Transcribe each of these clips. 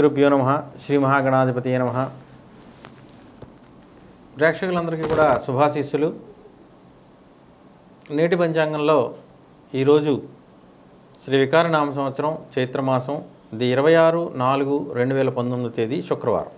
గురుభ్యో నమ శ్రీ మహాగణాధిపతి నమ ప్రేక్షకులందరికీ కూడా శుభాశీస్సులు నేటి పంచాంగంలో ఈరోజు శ్రీ వికార నామ సంవత్సరం చైత్రమాసం ఇది ఇరవై ఆరు నాలుగు రెండు వేల పంతొమ్మిది తేదీ శుక్రవారం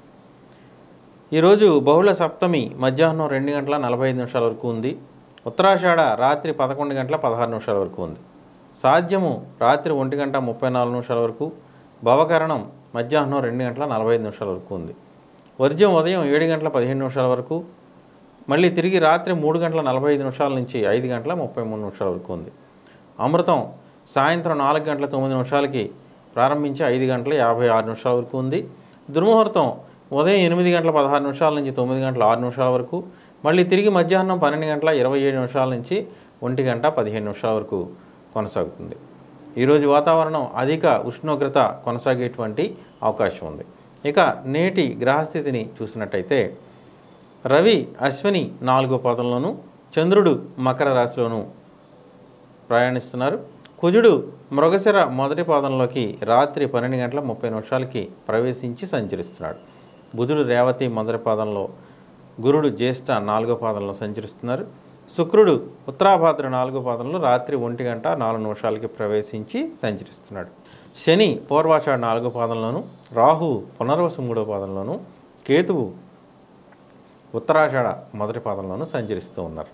ఈరోజు బహుళ సప్తమి మధ్యాహ్నం రెండు గంటల నలభై ఐదు నిమిషాల వరకు ఉంది ఉత్తరాషాఢ రాత్రి పదకొండు గంటల పదహారు నిమిషాల వరకు ఉంది సాధ్యము రాత్రి ఒంటి గంట ముప్పై నాలుగు నిమిషాల వరకు భవకరణం మధ్యాహ్నం రెండు గంటల నలభై ఐదు నిమిషాల వరకు ఉంది వర్జ్యం ఉదయం ఏడు గంటల పదిహేను నిమిషాల వరకు మళ్ళీ తిరిగి రాత్రి మూడు గంటల నలభై ఐదు నిమిషాల నుంచి ఐదు గంటల ముప్పై మూడు నిమిషాల వరకు ఉంది అమృతం సాయంత్రం నాలుగు గంటల తొమ్మిది నిమిషాలకి ప్రారంభించి ఐదు గంటల యాభై ఆరు నిమిషాల వరకు ఉంది దుర్ముహూర్తం ఉదయం ఎనిమిది గంటల పదహారు నిమిషాల నుంచి తొమ్మిది గంటల ఆరు నిమిషాల వరకు మళ్ళీ తిరిగి మధ్యాహ్నం పన్నెండు గంటల ఇరవై ఏడు నిమిషాల నుంచి ఒంటి గంట పదిహేను నిమిషాల వరకు కొనసాగుతుంది ఈరోజు వాతావరణం అధిక ఉష్ణోగ్రత కొనసాగేటువంటి అవకాశం ఉంది ఇక నేటి గ్రహస్థితిని చూసినట్టయితే రవి అశ్విని నాలుగో పాదంలోను చంద్రుడు మకర రాశిలోను ప్రయాణిస్తున్నారు కుజుడు మృగశిర మొదటి పాదంలోకి రాత్రి పన్నెండు గంటల ముప్పై నిమిషాలకి ప్రవేశించి సంచరిస్తున్నాడు బుధుడు రేవతి మొదటి పాదంలో గురుడు జ్యేష్ఠ నాలుగో పాదంలో సంచరిస్తున్నారు శుక్రుడు ఉత్తరాభాద్ర నాలుగో పాదంలో రాత్రి ఒంటి గంట నాలుగు నిమిషాలకి ప్రవేశించి సంచరిస్తున్నాడు శని పూర్వాషాఢ నాలుగో పాదంలోను రాహు పునర్వసు మూడో పాదంలోను కేతువు ఉత్తరాషాఢ మొదటి పాదంలోను సంచరిస్తూ ఉన్నారు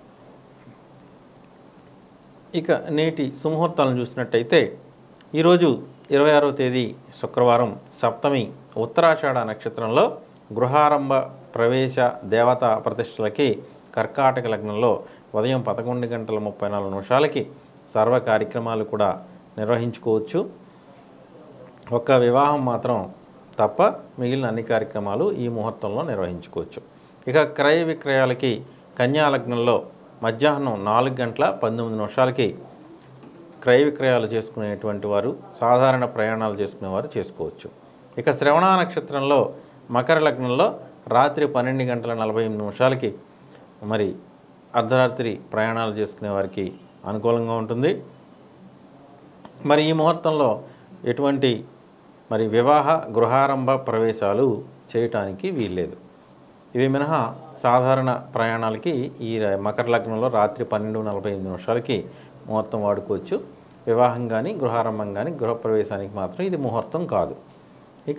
ఇక నేటి సుముహూర్తాలను చూసినట్టయితే ఈరోజు ఇరవై ఆరవ తేదీ శుక్రవారం సప్తమి ఉత్తరాషాఢ నక్షత్రంలో గృహారంభ ప్రవేశ దేవతా ప్రతిష్టలకి కర్కాటక లగ్నంలో ఉదయం పదకొండు గంటల ముప్పై నాలుగు నిమిషాలకి సర్వ కార్యక్రమాలు కూడా నిర్వహించుకోవచ్చు ఒక్క వివాహం మాత్రం తప్ప మిగిలిన అన్ని కార్యక్రమాలు ఈ ముహూర్తంలో నిర్వహించుకోవచ్చు ఇక క్రయ విక్రయాలకి కన్యా లగ్నంలో మధ్యాహ్నం నాలుగు గంటల పంతొమ్మిది నిమిషాలకి క్రయ విక్రయాలు చేసుకునేటువంటి వారు సాధారణ ప్రయాణాలు చేసుకునేవారు చేసుకోవచ్చు ఇక శ్రవణ నక్షత్రంలో మకర లగ్నంలో రాత్రి పన్నెండు గంటల నలభై ఎనిమిది నిమిషాలకి మరి అర్ధరాత్రి ప్రయాణాలు చేసుకునే వారికి అనుకూలంగా ఉంటుంది మరి ఈ ముహూర్తంలో ఎటువంటి మరి వివాహ గృహారంభ ప్రవేశాలు చేయటానికి వీల్లేదు ఇవి మినహా సాధారణ ప్రయాణాలకి ఈ ర- మకర లగ్నంలో రాత్రి పన్నెండు నలభై ఎనిమిది నిమిషాలకి ముహూర్తం వాడుకోవచ్చు వివాహం కానీ గృహారంభం కానీ గృహప్రవేశానికి మాత్రం ఇది ముహూర్తం కాదు ఇక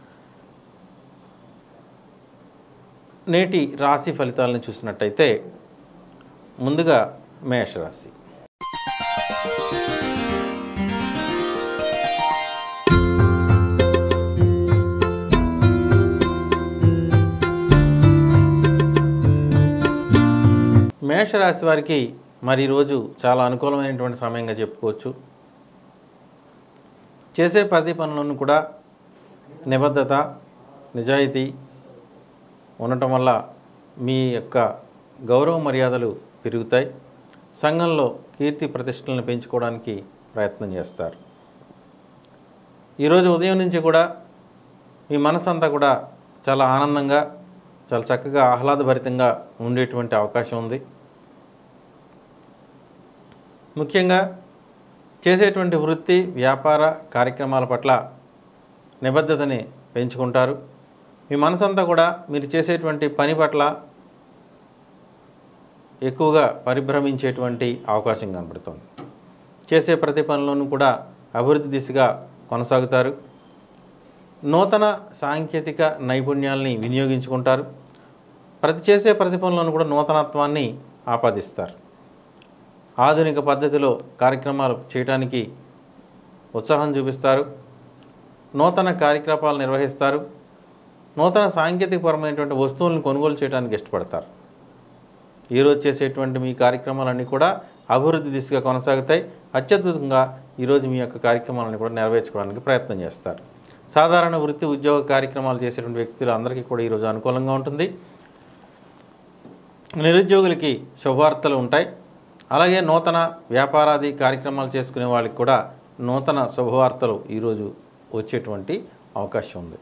నేటి రాశి ఫలితాలను చూసినట్టయితే ముందుగా మేషరాశి మేషరాశి వారికి మరి ఈరోజు చాలా అనుకూలమైనటువంటి సమయంగా చెప్పుకోవచ్చు చేసే ప్రతి పనులను కూడా నిబద్ధత నిజాయితీ ఉండటం వల్ల మీ యొక్క గౌరవ మర్యాదలు పెరుగుతాయి సంఘంలో కీర్తి ప్రతిష్టలను పెంచుకోవడానికి ప్రయత్నం చేస్తారు ఈరోజు ఉదయం నుంచి కూడా మీ మనసు అంతా కూడా చాలా ఆనందంగా చాలా చక్కగా ఆహ్లాదభరితంగా ఉండేటువంటి అవకాశం ఉంది ముఖ్యంగా చేసేటువంటి వృత్తి వ్యాపార కార్యక్రమాల పట్ల నిబద్ధతని పెంచుకుంటారు మీ మనసంతా కూడా మీరు చేసేటువంటి పని పట్ల ఎక్కువగా పరిభ్రమించేటువంటి అవకాశం కనబడుతుంది చేసే ప్రతి పనిలోనూ కూడా అభివృద్ధి దిశగా కొనసాగుతారు నూతన సాంకేతిక నైపుణ్యాల్ని వినియోగించుకుంటారు ప్రతి చేసే ప్రతి పనిలోనూ కూడా నూతనత్వాన్ని ఆపాదిస్తారు ఆధునిక పద్ధతిలో కార్యక్రమాలు చేయడానికి ఉత్సాహం చూపిస్తారు నూతన కార్యకలాపాలు నిర్వహిస్తారు నూతన సాంకేతికపరమైనటువంటి వస్తువులను కొనుగోలు చేయడానికి ఇష్టపడతారు ఈరోజు చేసేటువంటి మీ కార్యక్రమాలన్నీ కూడా అభివృద్ధి దిశగా కొనసాగుతాయి అత్యద్భుతంగా ఈరోజు మీ యొక్క కార్యక్రమాలను కూడా నెరవేర్చుకోవడానికి ప్రయత్నం చేస్తారు సాధారణ వృత్తి ఉద్యోగ కార్యక్రమాలు చేసేటువంటి వ్యక్తులు అందరికీ కూడా ఈరోజు అనుకూలంగా ఉంటుంది నిరుద్యోగులకి శుభవార్తలు ఉంటాయి అలాగే నూతన వ్యాపారాది కార్యక్రమాలు చేసుకునే వాళ్ళకి కూడా నూతన శుభవార్తలు ఈరోజు వచ్చేటువంటి అవకాశం ఉంది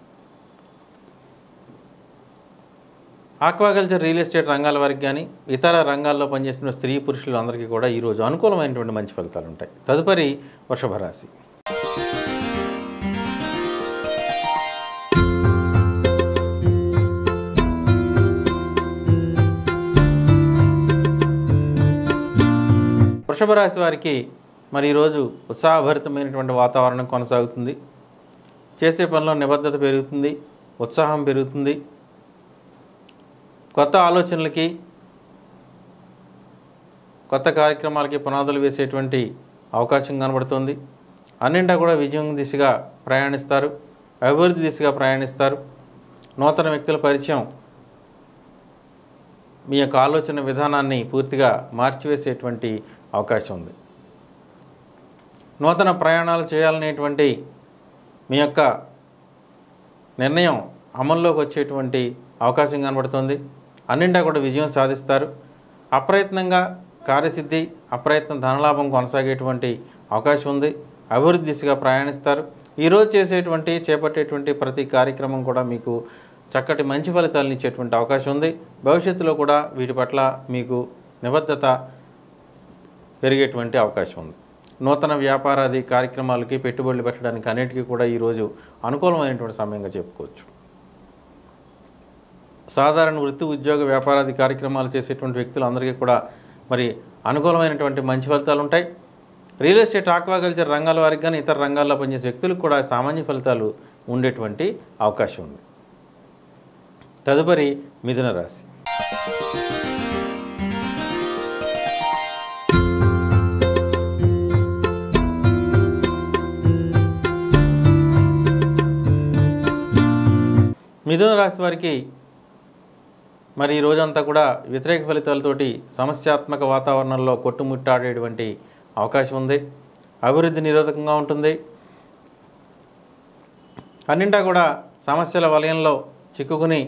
ఆక్వాకల్చర్ రియల్ ఎస్టేట్ రంగాల వారికి కానీ ఇతర రంగాల్లో పనిచేస్తున్న స్త్రీ పురుషులు అందరికీ కూడా ఈరోజు అనుకూలమైనటువంటి మంచి ఫలితాలు ఉంటాయి తదుపరి వృషభ రాశి వృషభ రాశి వారికి మరి ఈరోజు ఉత్సాహభరితమైనటువంటి వాతావరణం కొనసాగుతుంది చేసే పనిలో నిబద్ధత పెరుగుతుంది ఉత్సాహం పెరుగుతుంది కొత్త ఆలోచనలకి కొత్త కార్యక్రమాలకి పునాదులు వేసేటువంటి అవకాశం కనబడుతుంది అన్నింటా కూడా విజయం దిశగా ప్రయాణిస్తారు అభివృద్ధి దిశగా ప్రయాణిస్తారు నూతన వ్యక్తుల పరిచయం మీ యొక్క ఆలోచన విధానాన్ని పూర్తిగా మార్చివేసేటువంటి అవకాశం ఉంది నూతన ప్రయాణాలు చేయాలనేటువంటి మీ యొక్క నిర్ణయం అమల్లోకి వచ్చేటువంటి అవకాశం కనబడుతుంది అన్నింటా కూడా విజయం సాధిస్తారు అప్రయత్నంగా కార్యసిద్ధి అప్రయత్న ధనలాభం కొనసాగేటువంటి అవకాశం ఉంది అభివృద్ధి దిశగా ప్రయాణిస్తారు ఈరోజు చేసేటువంటి చేపట్టేటువంటి ప్రతి కార్యక్రమం కూడా మీకు చక్కటి మంచి ఫలితాలను ఇచ్చేటువంటి అవకాశం ఉంది భవిష్యత్తులో కూడా వీటి పట్ల మీకు నిబద్ధత పెరిగేటువంటి అవకాశం ఉంది నూతన వ్యాపారాది కార్యక్రమాలకి పెట్టుబడులు పెట్టడానికి అన్నిటికీ కూడా ఈరోజు అనుకూలమైనటువంటి సమయంగా చెప్పుకోవచ్చు సాధారణ వృత్తి ఉద్యోగ వ్యాపారాది కార్యక్రమాలు చేసేటువంటి వ్యక్తులందరికీ కూడా మరి అనుకూలమైనటువంటి మంచి ఫలితాలు ఉంటాయి రియల్ ఎస్టేట్ ఆక్వాకల్చర్ రంగాల వారికి కానీ ఇతర రంగాల్లో పనిచేసే వ్యక్తులకు కూడా సామాన్య ఫలితాలు ఉండేటువంటి అవకాశం ఉంది తదుపరి మిథున రాశి మిథున రాశి వారికి మరి ఈ రోజంతా కూడా వ్యతిరేక ఫలితాలతోటి సమస్యాత్మక వాతావరణంలో కొట్టుముట్టాడేటువంటి అవకాశం ఉంది అభివృద్ధి నిరోధకంగా ఉంటుంది అన్నింటా కూడా సమస్యల వలయంలో చిక్కుకుని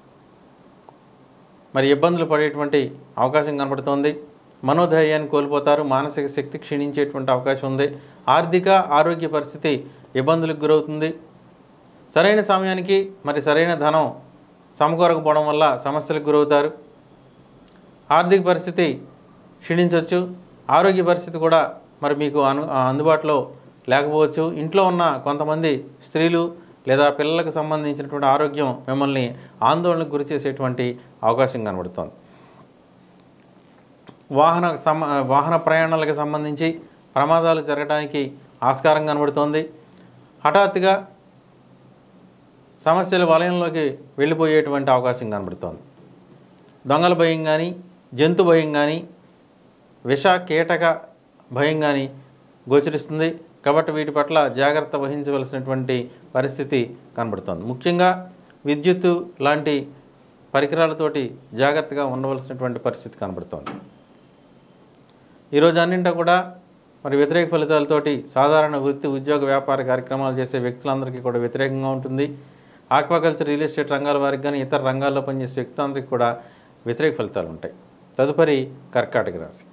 మరి ఇబ్బందులు పడేటువంటి అవకాశం కనబడుతోంది మనోధైర్యాన్ని కోల్పోతారు మానసిక శక్తి క్షీణించేటువంటి అవకాశం ఉంది ఆర్థిక ఆరోగ్య పరిస్థితి ఇబ్బందులకు గురవుతుంది సరైన సమయానికి మరి సరైన ధనం సమకూరకపోవడం వల్ల సమస్యలకు గురవుతారు ఆర్థిక పరిస్థితి క్షీణించవచ్చు ఆరోగ్య పరిస్థితి కూడా మరి మీకు అను అందుబాటులో లేకపోవచ్చు ఇంట్లో ఉన్న కొంతమంది స్త్రీలు లేదా పిల్లలకు సంబంధించినటువంటి ఆరోగ్యం మిమ్మల్ని ఆందోళనకు గురి చేసేటువంటి అవకాశం కనబడుతోంది వాహన సమ వాహన ప్రయాణాలకు సంబంధించి ప్రమాదాలు జరగడానికి ఆస్కారం కనబడుతోంది హఠాత్తుగా సమస్యల వలయంలోకి వెళ్ళిపోయేటువంటి అవకాశం కనబడుతోంది దొంగల భయం కానీ జంతు భయం కానీ విష కీటక భయం కానీ గోచరిస్తుంది కాబట్టి వీటి పట్ల జాగ్రత్త వహించవలసినటువంటి పరిస్థితి కనబడుతోంది ముఖ్యంగా విద్యుత్తు లాంటి పరికరాలతోటి జాగ్రత్తగా ఉండవలసినటువంటి పరిస్థితి కనబడుతోంది ఈరోజు అన్నింటా కూడా మరి వ్యతిరేక ఫలితాలతోటి సాధారణ వృత్తి ఉద్యోగ వ్యాపార కార్యక్రమాలు చేసే వ్యక్తులందరికీ కూడా వ్యతిరేకంగా ఉంటుంది ఆక్వాకల్చర్ రియల్ ఎస్టేట్ రంగాల వారికి కానీ ఇతర రంగాల్లో పనిచేసే వ్యక్తులందరికీ కూడా వ్యతిరేక ఫలితాలు ఉంటాయి తదుపరి కర్కాటక రాశి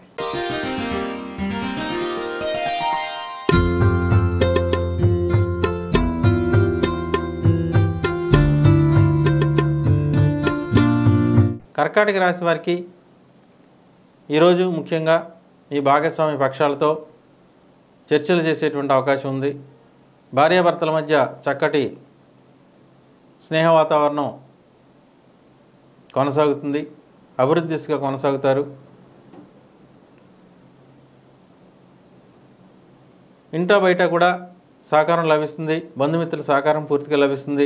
కర్కాటక రాశి వారికి ఈరోజు ముఖ్యంగా మీ భాగస్వామి పక్షాలతో చర్చలు చేసేటువంటి అవకాశం ఉంది భార్యాభర్తల మధ్య చక్కటి స్నేహ వాతావరణం కొనసాగుతుంది అభివృద్ధి దిశగా కొనసాగుతారు ఇంట్లో బయట కూడా సహకారం లభిస్తుంది బంధుమిత్రుల సహకారం పూర్తిగా లభిస్తుంది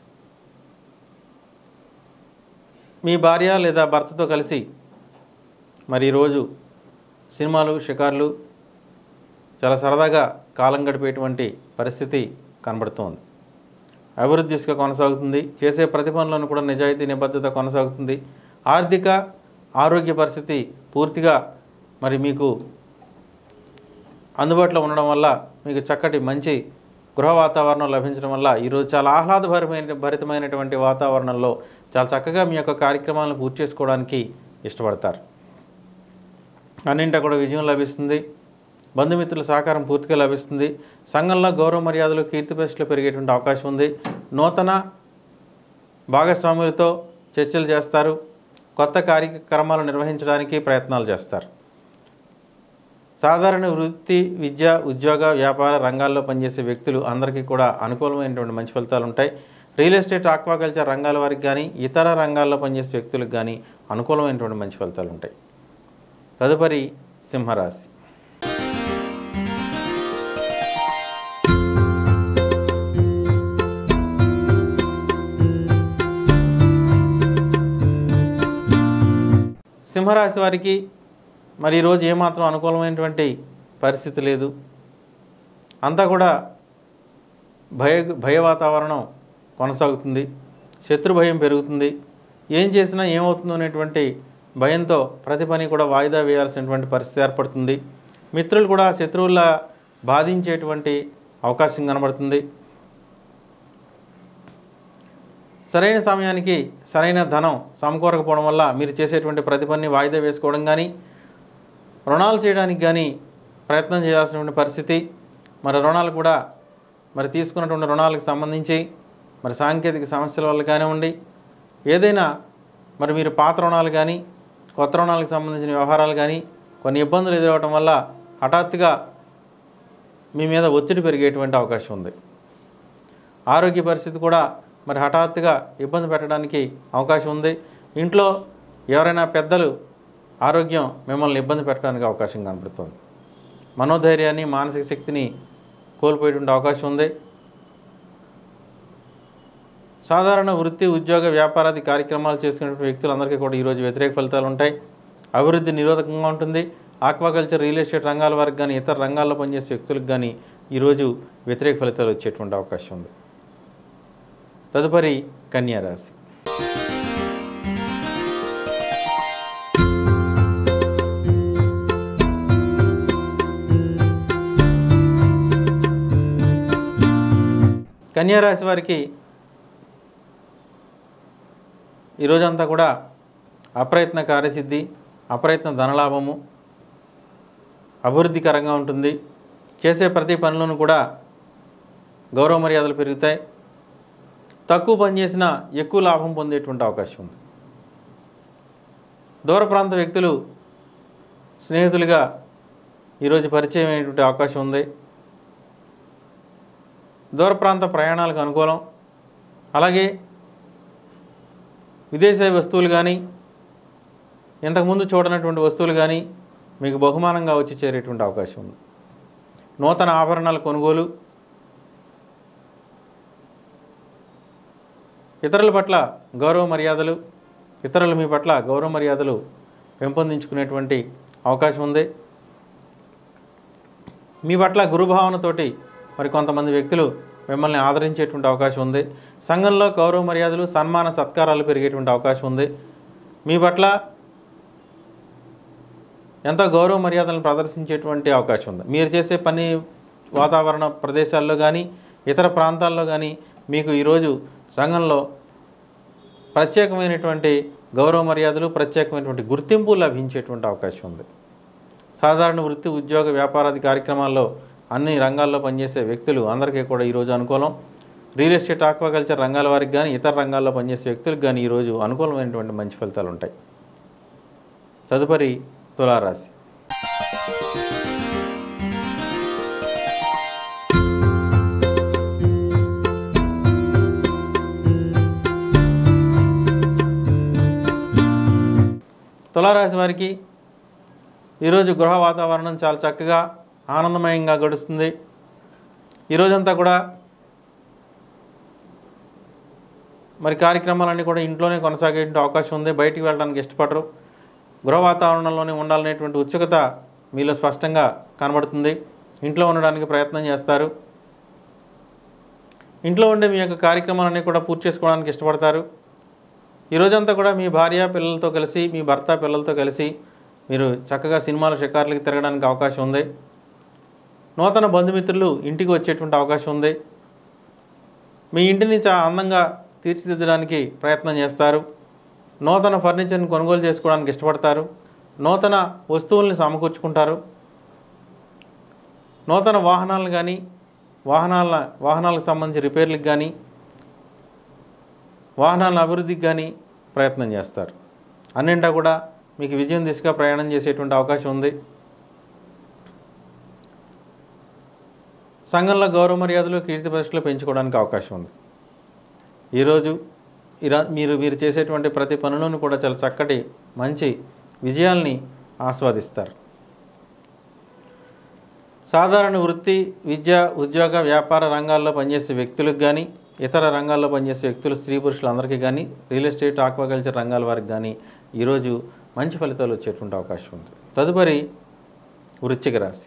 మీ భార్య లేదా భర్తతో కలిసి మరి ఈరోజు సినిమాలు షికార్లు చాలా సరదాగా కాలం గడిపేటువంటి పరిస్థితి కనబడుతోంది అభివృద్ధి దిశగా కొనసాగుతుంది చేసే ప్రతి పనులను కూడా నిజాయితీ నిబద్ధత కొనసాగుతుంది ఆర్థిక ఆరోగ్య పరిస్థితి పూర్తిగా మరి మీకు అందుబాటులో ఉండడం వల్ల మీకు చక్కటి మంచి గృహ వాతావరణం లభించడం వల్ల ఈరోజు చాలా ఆహ్లాదభరమైన భరితమైనటువంటి వాతావరణంలో చాలా చక్కగా మీ యొక్క కార్యక్రమాలను పూర్తి చేసుకోవడానికి ఇష్టపడతారు అన్నింటా కూడా విజయం లభిస్తుంది బంధుమిత్రుల సహకారం పూర్తిగా లభిస్తుంది సంఘంలో గౌరవ మర్యాదలు కీర్తి ప్రతిష్టలు పెరిగేటువంటి అవకాశం ఉంది నూతన భాగస్వాములతో చర్చలు చేస్తారు కొత్త కార్యక్రమాలు నిర్వహించడానికి ప్రయత్నాలు చేస్తారు సాధారణ వృత్తి విద్య ఉద్యోగ వ్యాపార రంగాల్లో పనిచేసే వ్యక్తులు అందరికీ కూడా అనుకూలమైనటువంటి మంచి ఫలితాలు ఉంటాయి రియల్ ఎస్టేట్ ఆక్వాకల్చర్ రంగాల వారికి కానీ ఇతర రంగాల్లో పనిచేసే వ్యక్తులకు కానీ అనుకూలమైనటువంటి మంచి ఫలితాలు ఉంటాయి తదుపరి సింహరాశి సింహరాశి వారికి మరి ఈరోజు ఏమాత్రం అనుకూలమైనటువంటి పరిస్థితి లేదు అంతా కూడా భయ భయ వాతావరణం కొనసాగుతుంది శత్రు భయం పెరుగుతుంది ఏం చేసినా ఏమవుతుందో అనేటువంటి భయంతో ప్రతి పని కూడా వాయిదా వేయాల్సినటువంటి పరిస్థితి ఏర్పడుతుంది మిత్రులు కూడా శత్రువుల్లా బాధించేటువంటి అవకాశం కనబడుతుంది సరైన సమయానికి సరైన ధనం సమకూరకపోవడం వల్ల మీరు చేసేటువంటి ప్రతి పని వాయిదా వేసుకోవడం కానీ రుణాలు చేయడానికి కానీ ప్రయత్నం చేయాల్సినటువంటి పరిస్థితి మరి రుణాలు కూడా మరి తీసుకున్నటువంటి రుణాలకు సంబంధించి మరి సాంకేతిక సమస్యల వల్ల కానివ్వండి ఏదైనా మరి మీరు పాత రుణాలు కానీ కొత్త రుణాలకు సంబంధించిన వ్యవహారాలు కానీ కొన్ని ఇబ్బందులు ఎదురవడం వల్ల హఠాత్తుగా మీ మీద ఒత్తిడి పెరిగేటువంటి అవకాశం ఉంది ఆరోగ్య పరిస్థితి కూడా మరి హఠాత్తుగా ఇబ్బంది పెట్టడానికి అవకాశం ఉంది ఇంట్లో ఎవరైనా పెద్దలు ఆరోగ్యం మిమ్మల్ని ఇబ్బంది పెట్టడానికి అవకాశం కనబడుతుంది మనోధైర్యాన్ని మానసిక శక్తిని కోల్పోయేటువంటి అవకాశం ఉంది సాధారణ వృత్తి ఉద్యోగ వ్యాపారాది కార్యక్రమాలు చేసుకునే వ్యక్తులందరికీ కూడా ఈరోజు వ్యతిరేక ఫలితాలు ఉంటాయి అభివృద్ధి నిరోధకంగా ఉంటుంది ఆక్వాకల్చర్ రియల్ ఎస్టేట్ రంగాల వారికి కానీ ఇతర రంగాల్లో పనిచేసే వ్యక్తులకు కానీ ఈరోజు వ్యతిరేక ఫలితాలు వచ్చేటువంటి అవకాశం ఉంది తదుపరి కన్యా రాశి కన్యా రాశి వారికి ఈరోజంతా కూడా అప్రయత్న కార్యసిద్ధి అప్రయత్న ధనలాభము అభివృద్ధికరంగా ఉంటుంది చేసే ప్రతి పనులను కూడా గౌరవ మర్యాదలు పెరుగుతాయి తక్కువ పని చేసినా ఎక్కువ లాభం పొందేటువంటి అవకాశం ఉంది దూర ప్రాంత వ్యక్తులు స్నేహితులుగా ఈరోజు పరిచయం అయ్యేటువంటి అవకాశం ఉంది దూర ప్రాంత ప్రయాణాలకు అనుకూలం అలాగే విదేశీ వస్తువులు కానీ ఇంతకుముందు చూడనటువంటి వస్తువులు కానీ మీకు బహుమానంగా వచ్చి చేరేటువంటి అవకాశం ఉంది నూతన ఆభరణాల కొనుగోలు ఇతరుల పట్ల గౌరవ మర్యాదలు ఇతరులు మీ పట్ల గౌరవ మర్యాదలు పెంపొందించుకునేటువంటి అవకాశం ఉంది మీ పట్ల గురుభావనతోటి మరి కొంతమంది వ్యక్తులు మిమ్మల్ని ఆదరించేటువంటి అవకాశం ఉంది సంఘంలో గౌరవ మర్యాదలు సన్మాన సత్కారాలు పెరిగేటువంటి అవకాశం ఉంది మీ పట్ల ఎంతో గౌరవ మర్యాదలను ప్రదర్శించేటువంటి అవకాశం ఉంది మీరు చేసే పని వాతావరణ ప్రదేశాల్లో కానీ ఇతర ప్రాంతాల్లో కానీ మీకు ఈరోజు సంఘంలో ప్రత్యేకమైనటువంటి గౌరవ మర్యాదలు ప్రత్యేకమైనటువంటి గుర్తింపు లభించేటువంటి అవకాశం ఉంది సాధారణ వృత్తి ఉద్యోగ వ్యాపారాది కార్యక్రమాల్లో అన్ని రంగాల్లో పనిచేసే వ్యక్తులు అందరికీ కూడా ఈరోజు అనుకూలం రియల్ ఎస్టేట్ ఆక్వాకల్చర్ రంగాల వారికి కానీ ఇతర రంగాల్లో పనిచేసే వ్యక్తులకు కానీ ఈరోజు అనుకూలమైనటువంటి మంచి ఫలితాలు ఉంటాయి తదుపరి తులారాశి తులారాశి వారికి ఈరోజు గృహ వాతావరణం చాలా చక్కగా ఆనందమయంగా గడుస్తుంది ఈరోజంతా కూడా మరి కార్యక్రమాలన్నీ కూడా ఇంట్లోనే కొనసాగే అవకాశం ఉంది బయటికి వెళ్ళడానికి ఇష్టపడరు గృహ వాతావరణంలోనే ఉండాలనేటువంటి ఉత్సుకత మీలో స్పష్టంగా కనబడుతుంది ఇంట్లో ఉండడానికి ప్రయత్నం చేస్తారు ఇంట్లో ఉండే మీ యొక్క కార్యక్రమాలన్నీ కూడా పూర్తి చేసుకోవడానికి ఇష్టపడతారు ఈ రోజంతా కూడా మీ భార్య పిల్లలతో కలిసి మీ భర్త పిల్లలతో కలిసి మీరు చక్కగా సినిమాల షికార్లకి తిరగడానికి అవకాశం ఉంది నూతన బంధుమిత్రులు ఇంటికి వచ్చేటువంటి అవకాశం ఉంది మీ ఇంటిని చాలా అందంగా తీర్చిదిద్దడానికి ప్రయత్నం చేస్తారు నూతన ఫర్నిచర్ని కొనుగోలు చేసుకోవడానికి ఇష్టపడతారు నూతన వస్తువుల్ని సమకూర్చుకుంటారు నూతన వాహనాలను కానీ వాహనాల వాహనాలకు సంబంధించి రిపేర్లకు కానీ వాహనాల అభివృద్ధికి కానీ ప్రయత్నం చేస్తారు అన్నింటా కూడా మీకు విజయం దిశగా ప్రయాణం చేసేటువంటి అవకాశం ఉంది సంఘంలో గౌరవ మర్యాదలు కీర్తి ప్రతిష్టలు పెంచుకోవడానికి అవకాశం ఉంది ఈరోజు ఇరా మీరు మీరు చేసేటువంటి ప్రతి పనులను కూడా చాలా చక్కటి మంచి విజయాల్ని ఆస్వాదిస్తారు సాధారణ వృత్తి విద్య ఉద్యోగ వ్యాపార రంగాల్లో పనిచేసే వ్యక్తులకు కానీ ఇతర రంగాల్లో పనిచేసే వ్యక్తులు స్త్రీ పురుషులందరికీ కానీ రియల్ ఎస్టేట్ ఆక్వాకల్చర్ రంగాల వారికి కానీ ఈరోజు మంచి ఫలితాలు వచ్చేటువంటి అవకాశం ఉంది తదుపరి వృశ్చిక రాశి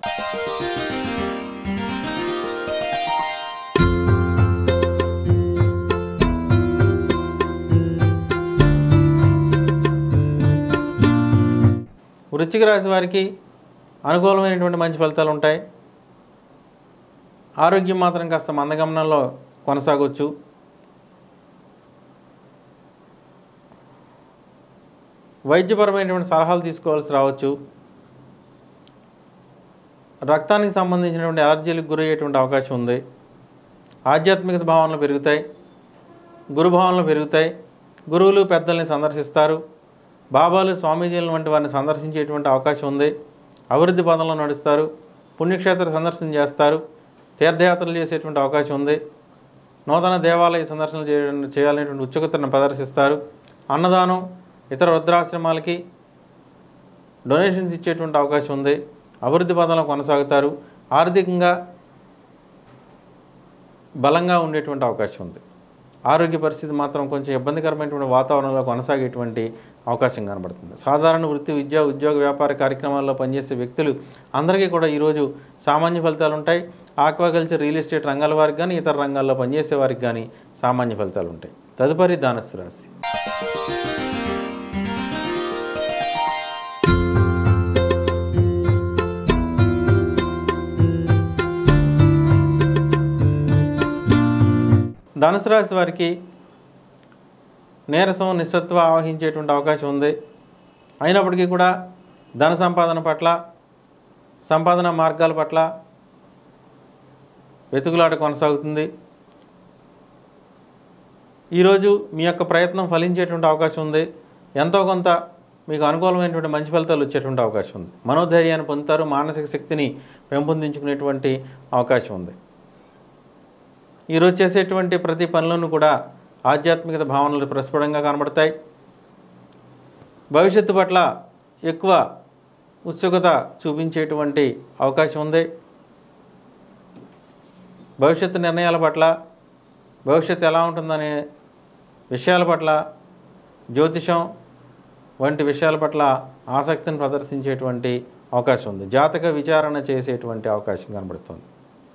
వృశ్చిక రాశి వారికి అనుకూలమైనటువంటి మంచి ఫలితాలు ఉంటాయి ఆరోగ్యం మాత్రం కాస్త మందగమనంలో కొనసాగవచ్చు వైద్యపరమైనటువంటి సలహాలు తీసుకోవాల్సి రావచ్చు రక్తానికి సంబంధించినటువంటి అలర్జీలకు గురయ్యేటువంటి అవకాశం ఉంది ఆధ్యాత్మికత భావనలు పెరుగుతాయి గురు భావనలు పెరుగుతాయి గురువులు పెద్దల్ని సందర్శిస్తారు బాబాలు స్వామీజీల వంటి వారిని సందర్శించేటువంటి అవకాశం ఉంది అభివృద్ధి పదంలో నడుస్తారు పుణ్యక్షేత్ర సందర్శన చేస్తారు తీర్థయాత్రలు చేసేటువంటి అవకాశం ఉంది నూతన దేవాలయ సందర్శనలు చేయ చేయాలనేటువంటి ఉత్సుకతను ప్రదర్శిస్తారు అన్నదానం ఇతర వృద్ధాశ్రమాలకి డొనేషన్స్ ఇచ్చేటువంటి అవకాశం ఉంది అభివృద్ధి పదంలో కొనసాగుతారు ఆర్థికంగా బలంగా ఉండేటువంటి అవకాశం ఉంది ఆరోగ్య పరిస్థితి మాత్రం కొంచెం ఇబ్బందికరమైనటువంటి వాతావరణంలో కొనసాగేటువంటి అవకాశం కనబడుతుంది సాధారణ వృత్తి విద్య ఉద్యోగ వ్యాపార కార్యక్రమాల్లో పనిచేసే వ్యక్తులు అందరికీ కూడా ఈరోజు సామాన్య ఫలితాలు ఉంటాయి ఆక్వాకల్చర్ రియల్ ఎస్టేట్ రంగాల వారికి కానీ ఇతర రంగాల్లో పనిచేసే వారికి కానీ సామాన్య ఫలితాలు ఉంటాయి తదుపరి ధనస్సు రాశి ధనుసు రాశి వారికి నీరసం నిస్సత్వ ఆవహించేటువంటి అవకాశం ఉంది అయినప్పటికీ కూడా ధన సంపాదన పట్ల సంపాదన మార్గాల పట్ల వెతుకులాట కొనసాగుతుంది ఈరోజు మీ యొక్క ప్రయత్నం ఫలించేటువంటి అవకాశం ఉంది ఎంతో కొంత మీకు అనుకూలమైనటువంటి మంచి ఫలితాలు వచ్చేటువంటి అవకాశం ఉంది మనోధైర్యాన్ని పొందుతారు మానసిక శక్తిని పెంపొందించుకునేటువంటి అవకాశం ఉంది ఈరోజు చేసేటువంటి ప్రతి పనులను కూడా ఆధ్యాత్మికత భావనలు ప్రస్ఫుటంగా కనబడతాయి భవిష్యత్తు పట్ల ఎక్కువ ఉత్సుకత చూపించేటువంటి అవకాశం ఉంది భవిష్యత్తు నిర్ణయాల పట్ల భవిష్యత్తు ఎలా ఉంటుందనే విషయాల పట్ల జ్యోతిషం వంటి విషయాల పట్ల ఆసక్తిని ప్రదర్శించేటువంటి అవకాశం ఉంది జాతక విచారణ చేసేటువంటి అవకాశం కనబడుతుంది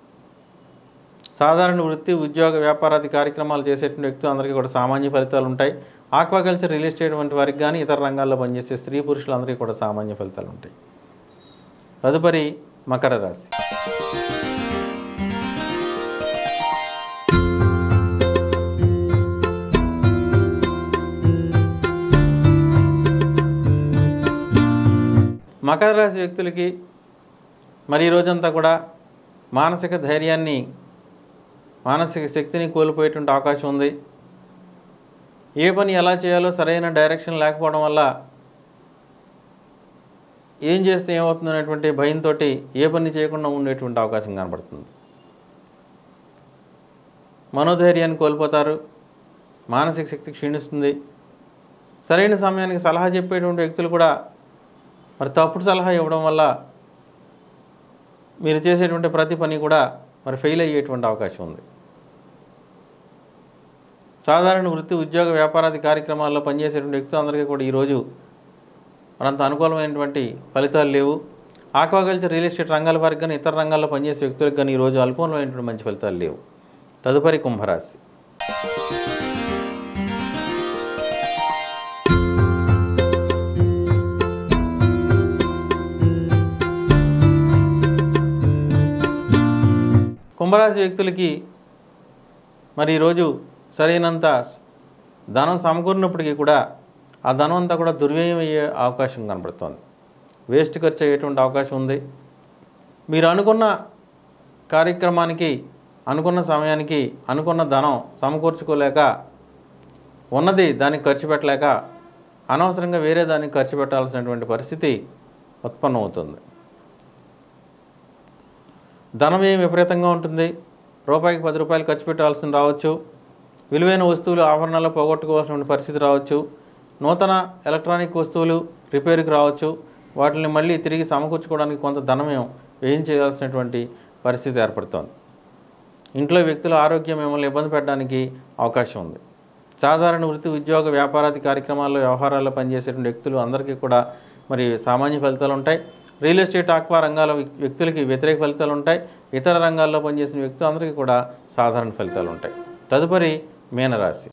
సాధారణ వృత్తి ఉద్యోగ వ్యాపారాది కార్యక్రమాలు చేసేటువంటి వ్యక్తులు అందరికీ కూడా సామాన్య ఫలితాలు ఉంటాయి ఆక్వాకల్చర్ రియల్ ఎస్టేట్ వంటి వారికి కానీ ఇతర రంగాల్లో పనిచేసే స్త్రీ పురుషులందరికీ కూడా సామాన్య ఫలితాలు ఉంటాయి తదుపరి మకర రాశి మకర రాశి వ్యక్తులకి మరి ఈ రోజంతా కూడా మానసిక ధైర్యాన్ని మానసిక శక్తిని కోల్పోయేటువంటి అవకాశం ఉంది ఏ పని ఎలా చేయాలో సరైన డైరెక్షన్ లేకపోవడం వల్ల ఏం చేస్తే ఏమవుతుంది అనేటువంటి భయంతో ఏ పని చేయకుండా ఉండేటువంటి అవకాశం కనబడుతుంది మనోధైర్యాన్ని కోల్పోతారు మానసిక శక్తి క్షీణిస్తుంది సరైన సమయానికి సలహా చెప్పేటువంటి వ్యక్తులు కూడా మరి తప్పుడు సలహా ఇవ్వడం వల్ల మీరు చేసేటువంటి ప్రతి పని కూడా మరి ఫెయిల్ అయ్యేటువంటి అవకాశం ఉంది సాధారణ వృత్తి ఉద్యోగ వ్యాపారాది కార్యక్రమాల్లో పనిచేసేటువంటి వ్యక్తులందరికీ కూడా ఈరోజు మరంత అనుకూలమైనటువంటి ఫలితాలు లేవు ఆక్వాకల్చర్ రియల్ ఎస్టేట్ రంగాల వారికి కానీ ఇతర రంగాల్లో పనిచేసే వ్యక్తులకు కానీ ఈరోజు అనుకూలమైనటువంటి మంచి ఫలితాలు లేవు తదుపరి కుంభరాశి కుంభరాశి వ్యక్తులకి మరి ఈరోజు సరైనంత ధనం సమకూరినప్పటికీ కూడా ఆ ధనం అంతా కూడా దుర్వ్యయం అయ్యే అవకాశం కనబడుతోంది వేస్ట్ ఖర్చు అయ్యేటువంటి అవకాశం ఉంది మీరు అనుకున్న కార్యక్రమానికి అనుకున్న సమయానికి అనుకున్న ధనం సమకూర్చుకోలేక ఉన్నది దానికి ఖర్చు పెట్టలేక అనవసరంగా వేరే దానికి ఖర్చు పెట్టాల్సినటువంటి పరిస్థితి ఉత్పన్నమవుతుంది ధనం ఏం విపరీతంగా ఉంటుంది రూపాయికి పది రూపాయలు ఖర్చు పెట్టాల్సి రావచ్చు విలువైన వస్తువులు ఆభరణాలు పోగొట్టుకోవాల్సిన పరిస్థితి రావచ్చు నూతన ఎలక్ట్రానిక్ వస్తువులు రిపేర్కి రావచ్చు వాటిని మళ్ళీ తిరిగి సమకూర్చుకోవడానికి కొంత ధనం వ్యయం చేయాల్సినటువంటి పరిస్థితి ఏర్పడుతోంది ఇంట్లో వ్యక్తుల ఆరోగ్యం మిమ్మల్ని ఇబ్బంది పెట్టడానికి అవకాశం ఉంది సాధారణ వృత్తి ఉద్యోగ వ్యాపారాది కార్యక్రమాల్లో వ్యవహారాల్లో పనిచేసేటువంటి వ్యక్తులు అందరికీ కూడా మరి సామాన్య ఫలితాలు ఉంటాయి రియల్ ఎస్టేట్ ఆక్వా రంగాల వ్యక్- వ్యక్తులకి వ్యతిరేక ఫలితాలు ఉంటాయి ఇతర రంగాల్లో పనిచేసిన వ్యక్తులు అందరికీ కూడా సాధారణ ఫలితాలు ఉంటాయి తదుపరి మీనరాశి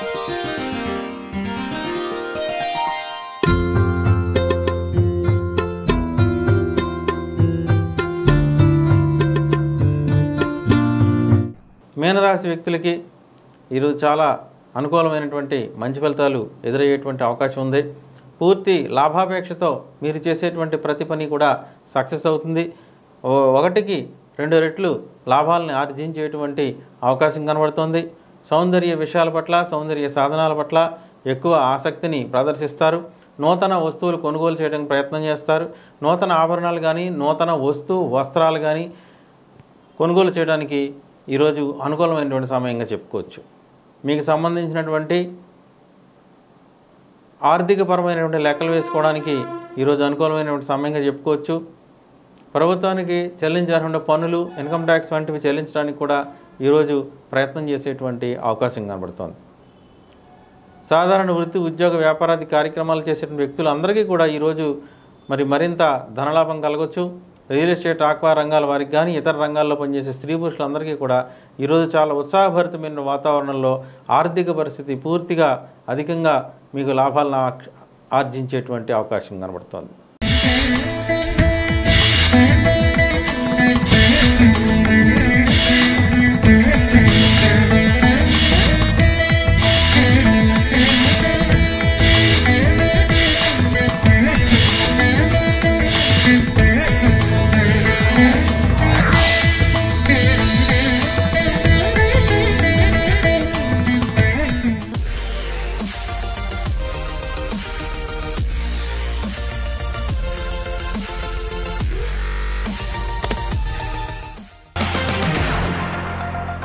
మీనరాశి వ్యక్తులకి ఈరోజు చాలా అనుకూలమైనటువంటి మంచి ఫలితాలు ఎదురయ్యేటువంటి అవకాశం ఉంది పూర్తి లాభాపేక్షతో మీరు చేసేటువంటి ప్రతి పని కూడా సక్సెస్ అవుతుంది ఓ- ఒకటికి రెండు రెట్లు లాభాలను ఆర్జించేటువంటి అవకాశం కనబడుతుంది సౌందర్య విషయాల పట్ల సౌందర్య సాధనాల పట్ల ఎక్కువ ఆసక్తిని ప్రదర్శిస్తారు నూతన వస్తువులు కొనుగోలు చేయడానికి ప్రయత్నం చేస్తారు నూతన ఆభరణాలు కానీ నూతన వస్తువు వస్త్రాలు కానీ కొనుగోలు చేయడానికి ఈరోజు అనుకూలమైనటువంటి సమయంగా చెప్పుకోవచ్చు మీకు సంబంధించినటువంటి ఆర్థికపరమైనటువంటి లెక్కలు వేసుకోవడానికి ఈరోజు అనుకూలమైనటువంటి సమయంగా చెప్పుకోవచ్చు ప్రభుత్వానికి చెల్లించాల్సిన పన్నులు ఇన్కమ్ ట్యాక్స్ వంటివి చెల్లించడానికి కూడా ఈరోజు ప్రయత్నం చేసేటువంటి అవకాశం కనబడుతోంది సాధారణ వృత్తి ఉద్యోగ వ్యాపారాది కార్యక్రమాలు చేసేటువంటి వ్యక్తులు అందరికీ కూడా ఈరోజు మరి మరింత ధనలాభం కలగవచ్చు రియల్ ఎస్టేట్ ఆక్వా రంగాల వారికి కానీ ఇతర రంగాల్లో పనిచేసే స్త్రీ పురుషులందరికీ కూడా ఈరోజు చాలా ఉత్సాహభరితమైన వాతావరణంలో ఆర్థిక పరిస్థితి పూర్తిగా అధికంగా మీకు లాభాలను ఆక్- ఆర్జించేటువంటి అవకాశం కనబడుతోంది